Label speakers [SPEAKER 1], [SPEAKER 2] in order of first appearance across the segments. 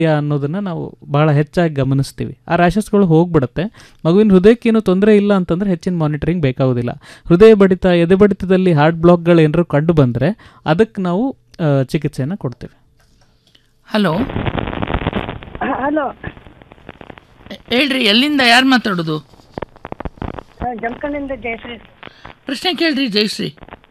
[SPEAKER 1] ಯಾ ಅನ್ನೋದನ್ನ ನಾವು ಬಹಳ ಹೆಚ್ಚಾಗಿ ಗಮನಿಸ್ತೀವಿ ಆ ರ್ಯಾಷಸ್ಗಳು ಹೋಗ್ಬಿಡುತ್ತೆ ಮಗುವಿನ ಹೃದಯಕ್ಕೇನು ತೊಂದರೆ ಇಲ್ಲ ಅಂತಂದ್ರೆ ಹೆಚ್ಚಿನ ಮಾನಿಟರಿಂಗ್ ಬೇಕಾಗೋದಿಲ್ಲ ಹೃದಯ ಬಡಿತ ಎದೆ ಬಡಿತದಲ್ಲಿ ಹಾರ್ಟ್ ಬ್ಲಾಕ್ಗಳು ಏನಾದ್ರು ಕಂಡು ಬಂದರೆ ಅದಕ್ಕೆ ನಾವು ಆ, ಚಿಕಿತ್ಸೆಯನ್ನು ಕೊಡ್ತೀವಿ
[SPEAKER 2] ಹಲೋ
[SPEAKER 3] ಹಲೋ
[SPEAKER 2] ಹೇಳ್ರಿ ಎಲ್ಲಿಂದ ಯಾರು ಮಾತಾಡೋದು
[SPEAKER 3] ಜಮಖಂಡಿಂದ ಜಯಶ್ರೀ
[SPEAKER 2] ಪ್ರಶ್ನೆ ಕೇಳ್ರಿ ಜಯಶ್ರೀ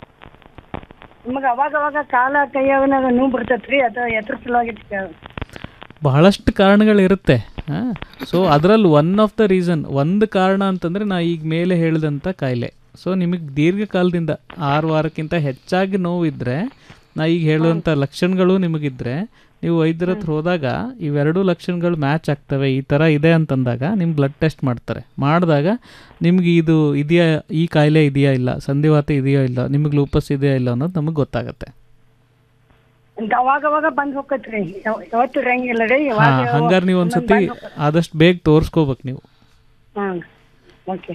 [SPEAKER 3] ನಿಮಗೆ ಅವಾಗ ಅವಾಗ ಕಾಲ ಕೈಯಾಗ ನೋವು ಬರ್ತೈತ್ರಿ ಅದು ಎದ್ರ ಸಲುವಾಗಿ
[SPEAKER 1] ಬಹಳಷ್ಟು ಕಾರಣಗಳಿರುತ್ತೆ ಸೊ ಅದರಲ್ಲಿ ಒನ್ ಆಫ್ ದ ರೀಸನ್ ಒಂದು ಕಾರಣ ಅಂತಂದರೆ ನಾ ಈಗ ಮೇಲೆ ಹೇಳಿದಂಥ ಕಾಯಿಲೆ ಸೊ ನಿಮಗೆ ದೀರ್ಘಕಾಲದಿಂದ ಆರು ವಾರಕ್ಕಿಂತ ಹೆಚ್ಚಾಗಿ ನೋವಿದ್ದರೆ ನಾ ಈಗ ಹೇಳುವಂಥ ಲಕ್ಷಣಗಳು ನಿಮಗಿದ್ರೆ ನೀವು ವೈದ್ಯರ ಹತ್ರ ಹೋದಾಗ ಇವೆರಡೂ ಲಕ್ಷಣಗಳು ಮ್ಯಾಚ್ ಆಗ್ತವೆ ಈ ಥರ ಇದೆ ಅಂತಂದಾಗ ನಿಮ್ಮ ಬ್ಲಡ್ ಟೆಸ್ಟ್ ಮಾಡ್ತಾರೆ ಮಾಡಿದಾಗ ನಿಮ್ಗೆ ಇದು ಇದೆಯಾ ಈ ಕಾಯಿಲೆ ಇದೆಯಾ ಇಲ್ಲ ಸಂಧಿವಾತ ಇದೆಯಾ ಇಲ್ಲ ನಿಮಗೆ ಲೂಪಸ್ ಇದೆಯಾ ಇಲ್ಲ ಅನ್ನೋದು ನಮಗೆ ಗೊತ್ತಾಗುತ್ತೆ
[SPEAKER 3] ಅವಾಗ ಅವಾಗ ಬಂದ್ ಹೋಗತ್ರಿ ಯಾವತ್ತು ಇರಂಗಿಲ್ಲ ರೀ
[SPEAKER 1] ಹಾಂ ಹಂಗಾರೆ ನೀವು ಒಂದ್ಸತಿ ಆದಷ್ಟು ಬೇಗ ತೋರಿಸ್ಕೋಬೇಕು ನೀವು
[SPEAKER 3] ಹಾಂ ಓಕೆ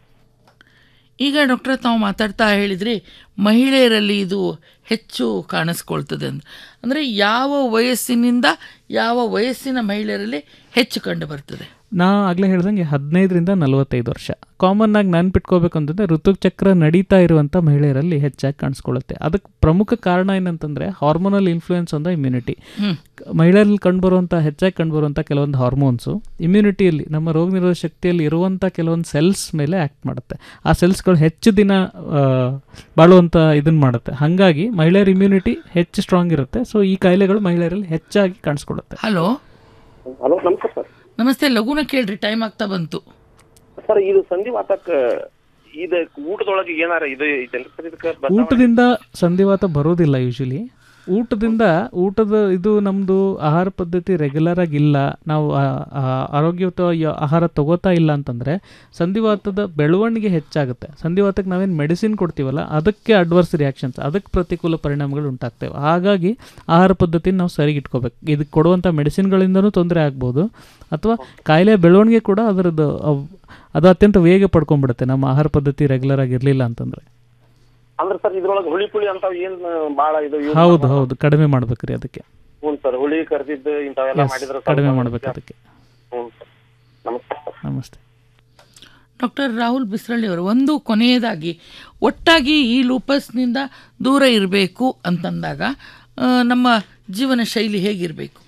[SPEAKER 2] ಈಗ ಡಾಕ್ಟರ್ ತಾವು ಮಾತಾಡ್ತಾ ಹೇಳಿದ್ರಿ ಮಹಿಳೆಯರಲ್ಲಿ ಇದು ಹೆಚ್ಚು ಕಾಣಿಸ್ಕೊಳ್ತದೆ ಅಂತ ಅಂದರೆ ಯಾವ ವಯಸ್ಸಿನಿಂದ ಯಾವ ವಯಸ್ಸಿನ ಮಹಿಳೆಯರಲ್ಲಿ ಹೆಚ್ಚು ಕಂಡು ಬರ್ತದೆ
[SPEAKER 1] ನಾ ಆಗಲೇ ಹೇಳ್ದಂಗೆ ಹದಿನೈದರಿಂದ ನಲವತ್ತೈದು ವರ್ಷ ಕಾಮನ್ ಆಗಿ ನೆನ್ಪಿಟ್ಕೋಬೇಕು ಅಂತಂದರೆ ಋತುಚಕ್ರ ನಡೀತಾ ಇರುವಂಥ ಮಹಿಳೆಯರಲ್ಲಿ ಹೆಚ್ಚಾಗಿ ಕಾಣಿಸ್ಕೊಳ್ಳುತ್ತೆ ಅದಕ್ಕೆ ಪ್ರಮುಖ ಕಾರಣ ಏನಂತಂದರೆ hormonal influence on the immunity ಮಹಿಳೆಯರಲ್ಲಿ ಕಂಡುಬರುವಂಥ ಹೆಚ್ಚಾಗಿ ಕಂಡುಬರುವಂಥ ಕೆಲವೊಂದು ಹಾರ್ಮೋನ್ಸು ಇಮ್ಯುನಿಟಿಯಲ್ಲಿ ನಮ್ಮ ರೋಗ ನಿರೋಧಕ ಶಕ್ತಿಯಲ್ಲಿ ಇರುವಂಥ ಕೆಲವೊಂದು ಸೆಲ್ಸ್ ಮೇಲೆ ಆ್ಯಕ್ಟ್ ಮಾಡುತ್ತೆ ಆ ಸೆಲ್ಸ್ಗಳು ಹೆಚ್ಚು ದಿನ ಆ, ಬಾಳುವಂಥ ಇದನ್ನು ಮಾಡುತ್ತೆ ಹಾಗಾಗಿ ಮಹಿಳೆಯರ ಇಮ್ಯುನಿಟಿ ಹೆಚ್ಚು ಸ್ಟ್ರಾಂಗ್ ಇರುತ್ತೆ ಸೊ ಈ ಕಾಯಿಲೆಗಳು ಮಹಿಳೆಯರಲ್ಲಿ ಹೆಚ್ಚಾಗಿ ಕಾಣಿಸ್ಕೊಳ್ಳುತ್ತೆ
[SPEAKER 2] ಹಲೋ
[SPEAKER 4] ಹಲೋ ನಮಸ್ಕಾರ ಸರ್
[SPEAKER 2] ನಮಸ್ತೆ ಲಘುನ ಕೇಳ್ರಿ ಟೈಮ್ ಆಗ್ತಾ ಬಂತು
[SPEAKER 4] ಸರ್ ಇದು ಸಂಧಿವಾತಕ್ಕ ಇದು ಊಟದೊಳಗೆ ಏನಾರ ಇದು ಐತೇನ್ರಿ ಸರ್ ಇದಕ್ಕೆ ಬದಲಾವಣೆ?
[SPEAKER 1] ಊಟದಿಂದ ಸಂಧಿವಾತ ಬರೋದಿಲ್ಲ ಯೂಶಲಿ ಊಟದಿಂದ ಊಟದ ಇದು ನಮ್ಮದು ಆಹಾರ ಪದ್ಧತಿ ರೆಗ್ಯುಲರ್ ಆಗಿ ಇಲ್ಲ ನಾವು ಆ- ಆ- ಆರೋಗ್ಯಯುತ ಯ- ಆಹಾರ ತಗೋತಾ ಇಲ್ಲ ಅಂತಂದರೆ ಸಂಧಿವಾತದ ಬೆಳವಣಿಗೆ ಹೆಚ್ಚಾಗುತ್ತೆ ಸಂಧಿವಾತಕ್ಕೆ ನಾವೇನು ಮೆಡಿಸಿನ್ ಕೊಡ್ತೀವಲ್ಲ ಅದಕ್ಕೆ ಅಡ್ವರ್ಸ್ ರಿಯಾಕ್ಷನ್ಸ್ ಅದಕ್ಕೆ ಪ್ರತಿಕೂಲ ಪರಿಣಾಮಗಳು ಉಂಟಾಗ್ತವೆ ಹಾಗಾಗಿ ಆಹಾರ ಪದ್ಧತಿನ ನಾವು ಸರಿಗೆ ಇಟ್ಕೋಬೇಕು ಇದಕ್ಕೆ ಕೊಡುವಂಥ ಮೆಡಿಸಿನ್ಗಳಿಂದನೂ ತೊಂದರೆ ಆಗ್ಬೋದು ಅಥವಾ ಕಾಯಿಲೆ ಬೆಳವಣಿಗೆ ಕೂಡ ಅದರದ್ದು ಅವ್- ಅದು ಅತ್ಯಂತ ವೇಗ ಪಡ್ಕೊಂಡ್ಬಿಡುತ್ತೆ ನಮ್ಮ ಆಹಾರ ಪದ್ಧತಿ ರೆಗ್ಯುಲರ್ ಆಗಿರಲಿಲ್ಲ ಅಂತಂದರೆ
[SPEAKER 4] ಅಂದ್ರೆ ಸರ್ ಇದ್ರೊಳಗೆ ಹುಳಿ ಪುಳಿ ಅಂತ ಏನ್ ಬಾಳ ಇದು use
[SPEAKER 1] ಹೌದು
[SPEAKER 4] ಮಾಡ್ಬಾರ್ದು?
[SPEAKER 1] ಹೌದು ಕಡಿಮೆ ಮಾಡ್ಬೇಕ್ರಿ ಅದಕ್ಕೆ
[SPEAKER 4] ಹ್ಞೂ ಸರ್ ಹುಳಿ ಕರ್ದಿದ್ದು ಇಂಥವೆಲ್ಲ
[SPEAKER 1] Yes,
[SPEAKER 4] ಮಾಡಿದ್ರೆ
[SPEAKER 1] ಕಡಿಮೆ ಮಾಡ್ಬೇಕು ಅದಕ್ಕೆ
[SPEAKER 4] ಹ್ಞೂ ಸರ್ ನಮಸ್ಕಾರ ಸರ್
[SPEAKER 1] ನಮಸ್ತೆ
[SPEAKER 2] ಡಾಕ್ಟರ್ ರಾಹುಲ್ ಬಿಸ್ರಳ್ಳಿ ಅವರು ಒಂದು ಕೊನೆಯದಾಗಿ ಒಟ್ಟಾಗಿ ಈ ಲೂಪಸ್ನಿಂದ ದೂರ ಇರಬೇಕು ಅಂತಂದಾಗ ಆ, ನಮ್ಮ ಜೀವನ ಶೈಲಿ ಹೇಗಿರಬೇಕು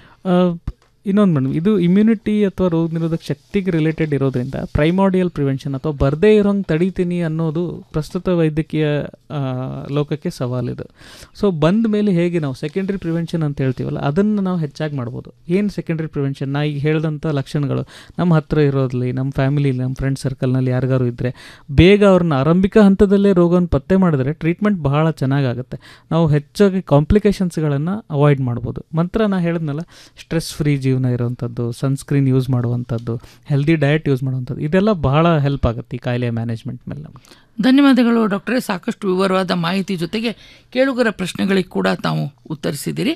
[SPEAKER 1] ಇನ್ನೊಂದು ಮೇಡಮ್ ಇದು ಇಮ್ಯುನಿಟಿ ಅಥವಾ ರೋಗ ನಿರೋಧಕ ಶಕ್ತಿಗೆ ರಿಲೇಟೆಡ್ ಇರೋದ್ರಿಂದ ಪ್ರೈಮಾರ್ಡಿಯಲ್ ಪ್ರಿವೆನ್ಷನ್ ಅಥವಾ ಬರದೇ ಇರೋಂಗೆ ತಡೀತೀನಿ ಅನ್ನೋದು ಪ್ರಸ್ತುತ ವೈದ್ಯಕೀಯ ಆ, ಲೋಕಕ್ಕೆ ಸವಾಲಿದು ಸೊ ಬಂದ ಮೇಲೆ ಹೇಗೆ ನಾವು ಸೆಕೆಂಡ್ರಿ ಪ್ರಿವೆನ್ಷನ್ ಅಂತ ಹೇಳ್ತೀವಲ್ಲ ಅದನ್ನು ನಾವು ಹೆಚ್ಚಾಗಿ ಮಾಡ್ಬೋದು ಏನು ಸೆಕೆಂಡ್ರಿ ಪ್ರಿವೆನ್ಷನ್ ನಾ ಈಗ ಹೇಳಿದಂಥ ಲಕ್ಷಣಗಳು ನಮ್ಮ ಹತ್ತಿರ ಇರೋದ್ರಲ್ಲಿ ನಮ್ಮ ಫ್ಯಾಮಿಲಿಲಿ ನಮ್ಮ ಫ್ರೆಂಡ್ ಸರ್ಕಲ್ನಲ್ಲಿ ಯಾರಿಗಾರು ಇದ್ದರೆ ಬೇಗ ಅವ್ರನ್ನ ಆರಂಭಿಕ ಹಂತದಲ್ಲೇ ರೋಗವನ್ನು ಪತ್ತೆ ಮಾಡಿದ್ರೆ ಟ್ರೀಟ್ಮೆಂಟ್ ಬಹಳ ಚೆನ್ನಾಗಾಗುತ್ತೆ ನಾವು ಹೆಚ್ಚಾಗಿ ಕಾಂಪ್ಲಿಕೇಶನ್ಸ್ಗಳನ್ನು ಅವಾಯ್ಡ್ ಮಾಡ್ಬೋದು ಮಾತ್ರ ನಾ ಹೇಳಿದ್ನಲ್ಲ ಸ್ಟ್ರೆಸ್ ಫ್ರೀ ಜೀವನ ಇರುವಂಥದ್ದು ಸನ್ಸ್ಕ್ರೀನ್ ಯೂಸ್ ಮಾಡುವಂಥದ್ದು ಹೆಲ್ದಿ ಡಯಟ್ ಯೂಸ್ ಮಾಡುವಂಥದ್ದು ಇದೆಲ್ಲ ಬಹಳ ಹೆಲ್ಪ್ ಆಗುತ್ತೆ ಈ ಕಾಯಿಲೆ ಮ್ಯಾನೇಜ್ಮೆಂಟ್ ಮೇಲೆ ನಮಗೆ
[SPEAKER 2] ಧನ್ಯವಾದಗಳು ಡಾಕ್ಟರೇ ಸಾಕಷ್ಟು ವಿವರವಾದ ಮಾಹಿತಿ ಜೊತೆಗೆ ಕೇಳುಗರ ಪ್ರಶ್ನೆಗಳಿಗೆ ಕೂಡ ತಾವು ಉತ್ತರಿಸಿದ್ದೀರಿ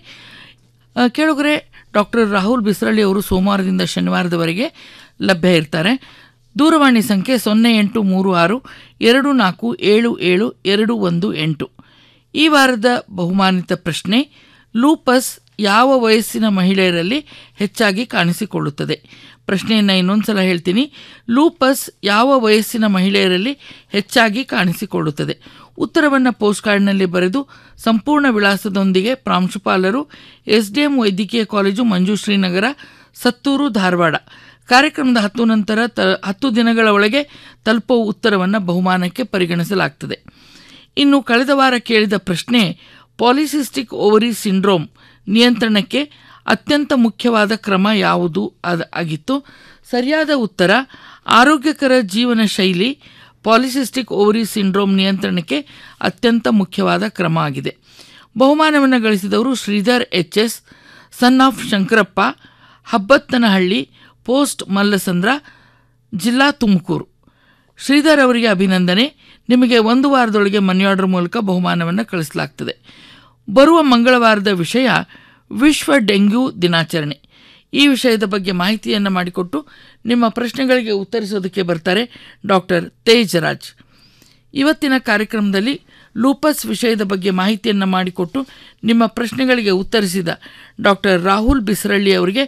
[SPEAKER 2] ಆ, ಕೇಳುಗರೆ ಡಾಕ್ಟರ್ ರಾಹುಲ್ ಬಿಸ್ರಳ್ಳಿ ಅವರು ಸೋಮವಾರದಿಂದ ಶನಿವಾರದವರೆಗೆ ಲಭ್ಯ ಇರ್ತಾರೆ ದೂರವಾಣಿ ಸಂಖ್ಯೆ ಸೊನ್ನೆ ಎಂಟು ಮೂರು ಆರು ಎರಡು ನಾಲ್ಕು ಏಳು ಏಳು ಎರಡು ಒಂದು ಎಂಟು ಈ ವಾರದ ಬಹುಮಾನಿತ ಪ್ರಶ್ನೆ ಲೂಪಸ್ ಯಾವ ವಯಸ್ಸಿನ ಮಹಿಳೆಯರಲ್ಲಿ ಹೆಚ್ಚಾಗಿ ಕಾಣಿಸಿಕೊಳ್ಳುತ್ತದೆ ಪ್ರಶ್ನೆಯನ್ನು ಇನ್ನೊಂದು ಸಲ ಹೇಳ್ತೀನಿ ಲೂಪಸ್ ಯಾವ ವಯಸ್ಸಿನ ಮಹಿಳೆಯರಲ್ಲಿ ಹೆಚ್ಚಾಗಿ ಕಾಣಿಸಿಕೊಳ್ಳುತ್ತದೆ ಉತ್ತರವನ್ನು ಪೋಸ್ಟ್ ಕಾರ್ಡ್ನಲ್ಲಿ ಬರೆದು ಸಂಪೂರ್ಣ ವಿಳಾಸದೊಂದಿಗೆ ಪ್ರಾಂಶುಪಾಲರು ಎಸ್ ಡಿ ಎಂ ವೈದ್ಯಕೀಯ ಕಾಲೇಜು ಮಂಜುಶ್ರೀ ನಗರ ಸತ್ತೂರು ಧಾರವಾಡ ಕಾರ್ಯಕ್ರಮದ ಹತ್ತು ನಂತರ ತ ಹತ್ತು ದಿನಗಳ ಒಳಗೆ ತಲುಪುವ ಉತ್ತರವನ್ನು ಬಹುಮಾನಕ್ಕೆ ಪರಿಗಣಿಸಲಾಗ್ತದೆ ಇನ್ನು ಕಳೆದ ವಾರ ಕೇಳಿದ ಪ್ರಶ್ನೆ ಪಾಲಿಸಿಸ್ಟಿಕ್ ಓವರಿ ಸಿಂಡ್ರೋಮ್ ನಿಯಂತ್ರಣಕ್ಕೆ ಅತ್ಯಂತ ಮುಖ್ಯವಾದ ಕ್ರಮ ಯಾವುದು ಅದ ಆಗಿತ್ತು ಸರಿಯಾದ ಉತ್ತರ ಆರೋಗ್ಯಕರ ಜೀವನ ಶೈಲಿ ಪಾಲಿಸಿಸ್ಟಿಕ್ ಓವರಿ ಸಿಂಡ್ರೋಮ್ ನಿಯಂತ್ರಣಕ್ಕೆ ಅತ್ಯಂತ ಮುಖ್ಯವಾದ ಕ್ರಮ ಆಗಿದೆ ಬಹುಮಾನವನ್ನು ಗಳಿಸಿದವರು Sridhar H S son of Shankarappa Habbattanahalli post Mallasandra ಜಿಲ್ಲಾ ತುಮಕೂರು ಶ್ರೀಧರ್ ಅವರಿಗೆ ಅಭಿನಂದನೆ ನಿಮಗೆ ಒಂದು ವಾರದೊಳಗೆ ಮನಿ ಆರ್ಡರ್ ಮೂಲಕ ಬಹುಮಾನವನ್ನು ಕಳಿಸಲಾಗ್ತದೆ ಬರುವ ಮಂಗಳವಾರದ ವಿಷಯ ವಿಶ್ವ ಡೆಂಗ್ಯೂ ದಿನಾಚರಣೆ ಈ ವಿಷಯದ ಬಗ್ಗೆ ಮಾಹಿತಿಯನ್ನು ಮಾಡಿಕೊಟ್ಟು ನಿಮ್ಮ ಪ್ರಶ್ನೆಗಳಿಗೆ ಉತ್ತರಿಸೋದಕ್ಕೆ ಬರ್ತಾರೆ ಡಾಕ್ಟರ್ ತೇಜ್ ರಾಜ್ ಇವತ್ತಿನ ಕಾರ್ಯಕ್ರಮದಲ್ಲಿ ಲೂಪಸ್ ವಿಷಯದ ಬಗ್ಗೆ ಮಾಹಿತಿಯನ್ನು ಮಾಡಿಕೊಟ್ಟು ನಿಮ್ಮ ಪ್ರಶ್ನೆಗಳಿಗೆ ಉತ್ತರಿಸಿದ ಡಾಕ್ಟರ್ ರಾಹುಲ್ ಬಿಸ್ರಳ್ಳಿ ಅವರಿಗೆ